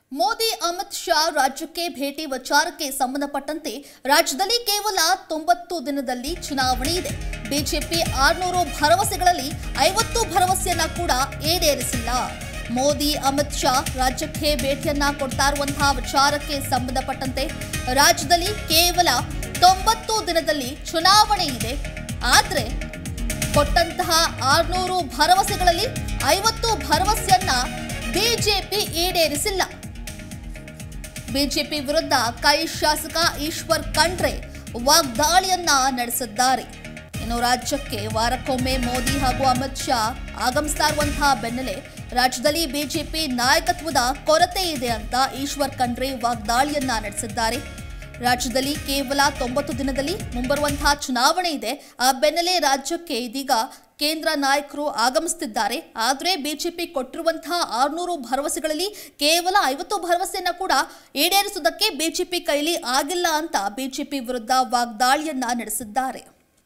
ಮೋದಿ ಅಮಿತ್ ಶಾ ರಾಜ್ಯಕ್ಕೆ ಭೇಟಿ ವಿಚಾರಕ್ಕೆ ಸಂಬಂಧಪಟ್ಟಂತೆ ರಾಜ್ಯದಲ್ಲಿ ಕೇವಲ ತೊಂಬತ್ತು ದಿನದಲ್ಲಿ ಚುನಾವಣೆ ಇದೆ ಬಿಜೆಪಿ ಆರ್ನೂರು ಭರವಸೆಗಳಲ್ಲಿ ಐವತ್ತು ಭರವಸೆಯನ್ನ ಕೂಡ ಈಡೇರಿಸಿಲ್ಲ ಮೋದಿ ಅಮಿತ್ ಶಾ ರಾಜ್ಯಕ್ಕೆ ಭೇಟಿಯನ್ನ ಕೊಡ್ತಾ ಇರುವಂತಹ ವಿಚಾರಕ್ಕೆ ಸಂಬಂಧಪಟ್ಟಂತೆ ರಾಜ್ಯದಲ್ಲಿ ಕೇವಲ ತೊಂಬತ್ತು ದಿನದಲ್ಲಿ ಚುನಾವಣೆ ಇದೆ ಆದ್ರೆ ಕೊಟ್ಟಂತಹ ಆರ್ನೂರು ಭರವಸೆಗಳಲ್ಲಿ ಐವತ್ತು ಭರವಸೆಯನ್ನ ಬಿಜೆಪಿ ಈಡೇರಿಸಿಲ್ಲ ಬಿಜೆಪಿ ವಿರುದ್ಧ ಕೈ ಶಾಸಕ ಈಶ್ವರ್ ಖಂಡ್ರೆ ವಾಗ್ದಾಳಿಯನ್ನ ನಡೆಸಿದ್ದಾರೆ ಇನ್ನು ರಾಜ್ಯಕ್ಕೆ ವಾರಕ್ಕೊಮ್ಮೆ ಮೋದಿ ಹಾಗೂ ಅಮಿತ್ ಶಾ ಆಗಮಿಸ್ತಾ ಇರುವಂತಹ ಬೆನ್ನಲ್ಲೇ ರಾಜ್ಯದಲ್ಲಿ ಬಿಜೆಪಿ ನಾಯಕತ್ವದ ಕೊರತೆ ಇದೆ ಅಂತ ಈಶ್ವರ್ ಖಂಡ್ರೆ ವಾಗ್ದಾಳಿಯನ್ನ ನಡೆಸಿದ್ದಾರೆ ರಾಜ್ಯದಲ್ಲಿ ಕೇವಲ ತೊಂಬತ್ತು ದಿನದಲ್ಲಿ ಮುಂಬರುವಂತಹ ಚುನಾವಣೆ ಇದೆ ಆ ಬೆನ್ನಲ್ಲೇ ರಾಜ್ಯಕ್ಕೆ ಇದೀಗ ಕೇಂದ್ರ ನಾಯಕರು ಆಗಮಿಸುತ್ತಿದ್ದಾರೆ ಆದರೆ ಬಿಜೆಪಿ ಕೊಟ್ಟಿರುವಂತಹ ಆರ್ನೂರು ಭರವಸೆಗಳಲ್ಲಿ ಕೇವಲ ಐವತ್ತು ಭರವಸೆಯನ್ನ ಕೂಡ ಈಡೇರಿಸುವುದಕ್ಕೆ ಬಿಜೆಪಿ ಕೈಲಿ ಆಗಿಲ್ಲ ಅಂತ ಬಿಜೆಪಿ ವಿರುದ್ಧ ವಾಗ್ದಾಳಿಯನ್ನ ನಡೆಸಿದ್ದಾರೆ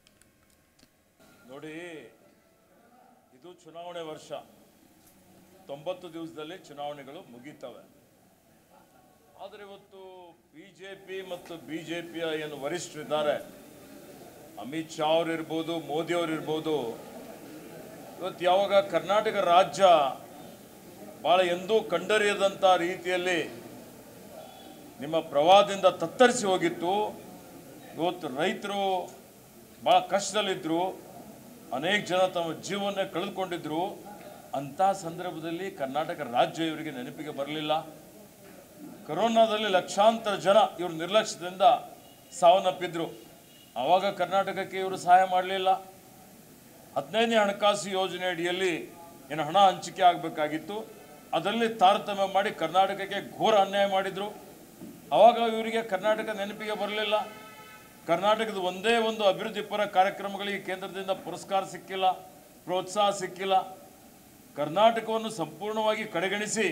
ನೋಡಿ ಇದು ಚುನಾವಣೆ ವರ್ಷ ತೊಂಬತ್ತು ದಿವಸದಲ್ಲಿ ಚುನಾವಣೆಗಳು ಮುಗೀತವೆ ಆದರೆ ಇವತ್ತು ಬಿ ಜೆ ಪಿ ಮತ್ತು ಬಿ ಜೆ ಪಿಯ ಏನು ವರಿಷ್ಠರಿದ್ದಾರೆ ಅಮಿತ್ ಶಾ ಅವ್ರು ಇರ್ಬೋದು ಮೋದಿ ಅವ್ರು ಇರ್ಬೋದು ಇವತ್ತು ಯಾವಾಗ ಕರ್ನಾಟಕ ರಾಜ್ಯ ಭಾಳ ಎಂದೂ ಕಂಡರಿಯದಂಥ ರೀತಿಯಲ್ಲಿ ನಿಮ್ಮ ಪ್ರವಾಹದಿಂದ ತತ್ತರಿಸಿ ಹೋಗಿತ್ತು ಇವತ್ತು ರೈತರು ಭಾಳ ಕಷ್ಟದಲ್ಲಿದ್ದರು ಅನೇಕ ಜನ ತಮ್ಮ ಜೀವನ ಕಳೆದುಕೊಂಡಿದ್ರು ಅಂಥ ಸಂದರ್ಭದಲ್ಲಿ ಕರ್ನಾಟಕ ರಾಜ್ಯ ಇವರಿಗೆ ನೆನಪಿಗೆ ಬರಲಿಲ್ಲ ಕೊರೋನಾದಲ್ಲಿ ಲಕ್ಷಾಂತರ ಜನ ಇವ್ರ ನಿರ್ಲಕ್ಷ್ಯದಿಂದ ಸಾವನ್ನಪ್ಪಿದ್ರು ಆವಾಗ ಕರ್ನಾಟಕಕ್ಕೆ ಇವರು ಸಹಾಯ ಮಾಡಲಿಲ್ಲ ಹದಿನೈದನೇ ಹಣಕಾಸು ಯೋಜನೆ ಅಡಿಯಲ್ಲಿ ಏನು ಹಣ ಹಂಚಿಕೆ ಆಗಬೇಕಾಗಿತ್ತು ಅದರಲ್ಲಿ ತಾರತಮ್ಯ ಮಾಡಿ ಕರ್ನಾಟಕಕ್ಕೆ ಘೋರ ಅನ್ಯಾಯ ಮಾಡಿದರು ಆವಾಗ ಇವರಿಗೆ ಕರ್ನಾಟಕ ನೆನಪಿಗೆ ಬರಲಿಲ್ಲ ಕರ್ನಾಟಕದ ಒಂದೇ ಒಂದು ಅಭಿವೃದ್ಧಿ ಪರ ಕಾರ್ಯಕ್ರಮಗಳಿಗೆ ಕೇಂದ್ರದಿಂದ ಪುರಸ್ಕಾರ ಸಿಕ್ಕಿಲ್ಲ ಪ್ರೋತ್ಸಾಹ ಸಿಕ್ಕಿಲ್ಲ ಕರ್ನಾಟಕವನ್ನು ಸಂಪೂರ್ಣವಾಗಿ ಕಡೆಗಣಿಸಿ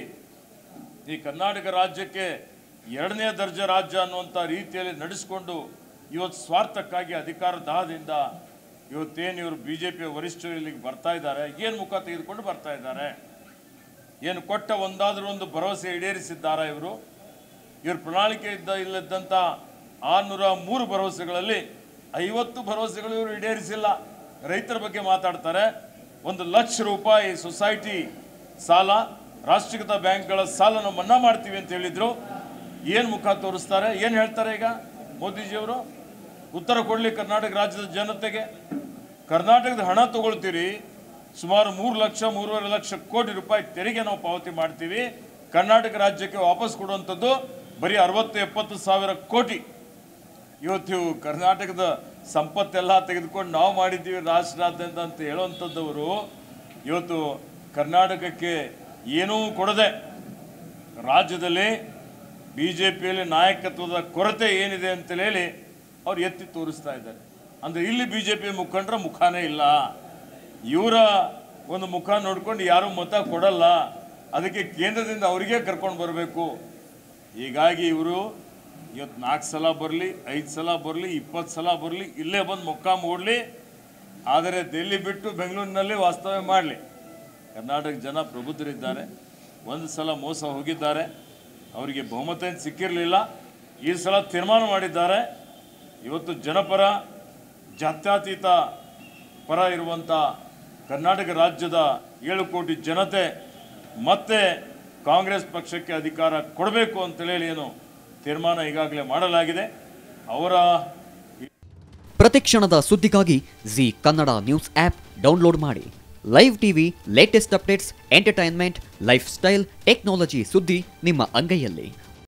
ಈ ಕರ್ನಾಟಕ ರಾಜ್ಯಕ್ಕೆ ಎರಡನೇ ದರ್ಜೆ ರಾಜ್ಯ ಅನ್ನುವಂಥ ರೀತಿಯಲ್ಲಿ ನಡೆಸಿಕೊಂಡು ಇವತ್ತು ಸ್ವಾರ್ಥಕ್ಕಾಗಿ ಅಧಿಕಾರ ದಾಹದಿಂದ ಇವತ್ತೇನು ಇವರು ಬಿ ಜೆ ಪಿಯ ವರಿಷ್ಠರು ಇಲ್ಲಿಗೆ ಬರ್ತಾ ಇದ್ದಾರೆ ಏನು ಮುಖ ತೆಗೆದುಕೊಂಡು ಬರ್ತಾ ಇದ್ದಾರೆ ಏನು ಕೊಟ್ಟ ಒಂದಾದರೂ ಒಂದು ಭರವಸೆ ಈಡೇರಿಸಿದ್ದಾರಾ ಇವರು ಇವ್ರ ಪ್ರಣಾಳಿಕೆ ಇದ್ದ ಇಲ್ಲದಂಥ ಆರುನೂರ ಮೂರು ಭರವಸೆಗಳಲ್ಲಿ ಐವತ್ತು ಭರವಸೆಗಳು ಇವರು ಈಡೇರಿಸಿಲ್ಲ ರೈತರ ಬಗ್ಗೆ ಮಾತಾಡ್ತಾರೆ ಒಂದು ಲಕ್ಷ ರೂಪಾಯಿ ಸೊಸೈಟಿ ಸಾಲ ರಾಷ್ಟ್ರೀಕೃತ ಬ್ಯಾಂಕ್ಗಳ ಸಾಲನ ಮನ್ನಾ ಮಾಡ್ತೀವಿ ಅಂತ ಹೇಳಿದ್ರು ಏನು ಮುಖ ತೋರಿಸ್ತಾರೆ ಏನು ಹೇಳ್ತಾರೆ ಈಗ ಮೋದಿಜಿಯವರು ಉತ್ತರ ಕೊಡಲಿ ಕರ್ನಾಟಕ ರಾಜ್ಯದ ಜನತೆಗೆ ಕರ್ನಾಟಕದ ಹಣ ತಗೊಳ್ತೀರಿ ಸುಮಾರು ಮೂರು ಲಕ್ಷ ಮೂರುವರೆ ಲಕ್ಷ ಕೋಟಿ ರೂಪಾಯಿ ತೆರಿಗೆ ನಾವು ಪಾವತಿ ಮಾಡ್ತೀವಿ ಕರ್ನಾಟಕ ರಾಜ್ಯಕ್ಕೆ ವಾಪಸ್ ಕೊಡುವಂಥದ್ದು ಬರೀ ಅರವತ್ತು ಎಪ್ಪತ್ತು ಸಾವಿರ ಕೋಟಿ ಇವತ್ತು ಇವು ಕರ್ನಾಟಕದ ಸಂಪತ್ತೆಲ್ಲ ತೆಗೆದುಕೊಂಡು ನಾವು ಮಾಡಿದ್ದೀವಿ ರಾಷ್ಟ್ರಾದ್ಯಂತ ಅಂತ ಹೇಳುವಂಥದ್ದವರು ಇವತ್ತು ಕರ್ನಾಟಕಕ್ಕೆ ಏನೂ ಕೊಡದೆ ರಾಜ್ಯದಲ್ಲಿ ಬಿ ಜೆ ಪಿಯಲ್ಲಿ ನಾಯಕತ್ವದ ಕೊರತೆ ಏನಿದೆ ಅಂತ ಹೇಳಿ ಅವ್ರು ಎತ್ತಿ ತೋರಿಸ್ತಾ ಇದ್ದಾರೆ ಅಂದರೆ ಇಲ್ಲಿ ಬಿ ಜೆ ಪಿ ಮುಖಂಡರ ಮುಖಾನೇ ಇಲ್ಲ ಇವರ ಒಂದು ಮುಖ ನೋಡ್ಕೊಂಡು ಯಾರೂ ಮತ ಕೊಡಲ್ಲ ಅದಕ್ಕೆ ಕೇಂದ್ರದಿಂದ ಅವರಿಗೆ ಕರ್ಕೊಂಡು ಬರಬೇಕು ಹೀಗಾಗಿ ಇವರು ಇವತ್ತು ನಾಲ್ಕು ಸಲ ಬರಲಿ ಐದು ಸಲ ಬರಲಿ ಇಪ್ಪತ್ತು ಸಲ ಬರಲಿ ಇಲ್ಲೇ ಬಂದು ಮೊಕ್ಕ ಮೂಡಲಿ ಆದರೆ ದಿಲ್ಲಿ ಬಿಟ್ಟು ಬೆಂಗಳೂರಿನಲ್ಲಿ ವಾಸ್ತವ್ಯ ಮಾಡಲಿ ಕರ್ನಾಟಕ ಜನ ಪ್ರಬುದ್ಧರಿದ್ದಾರೆ ಒಂದು ಸಲ ಮೋಸ ಹೋಗಿದ್ದಾರೆ ಅವರಿಗೆ ಬಹುಮತ ಏನು ಸಿಕ್ಕಿರಲಿಲ್ಲ ಈ ಸಲ ತೀರ್ಮಾನ ಮಾಡಿದ್ದಾರೆ ಇವತ್ತು ಜನಪರ ಜಾತ್ಯತೀತ ಪರ ಇರುವಂಥ ಕರ್ನಾಟಕ ರಾಜ್ಯದ ಏಳು ಕೋಟಿ ಜನತೆ ಮತ್ತೆ ಕಾಂಗ್ರೆಸ್ ಪಕ್ಷಕ್ಕೆ ಅಧಿಕಾರ ಕೊಡಬೇಕು ಅಂತೇಳಿ ಏನು ತೀರ್ಮಾನ ಈಗಾಗಲೇ ಮಾಡಲಾಗಿದೆ ಅವರ ಪ್ರತಿಕ್ಷಣದ ಸುದ್ದಿಗಾಗಿ Zee Kannada news app download ಮಾಡಿ live TV latest updates entertainment lifestyle technology ಸುದ್ದಿ ನಿಮ್ಮ ಅಂಗೈಯಲ್ಲಿ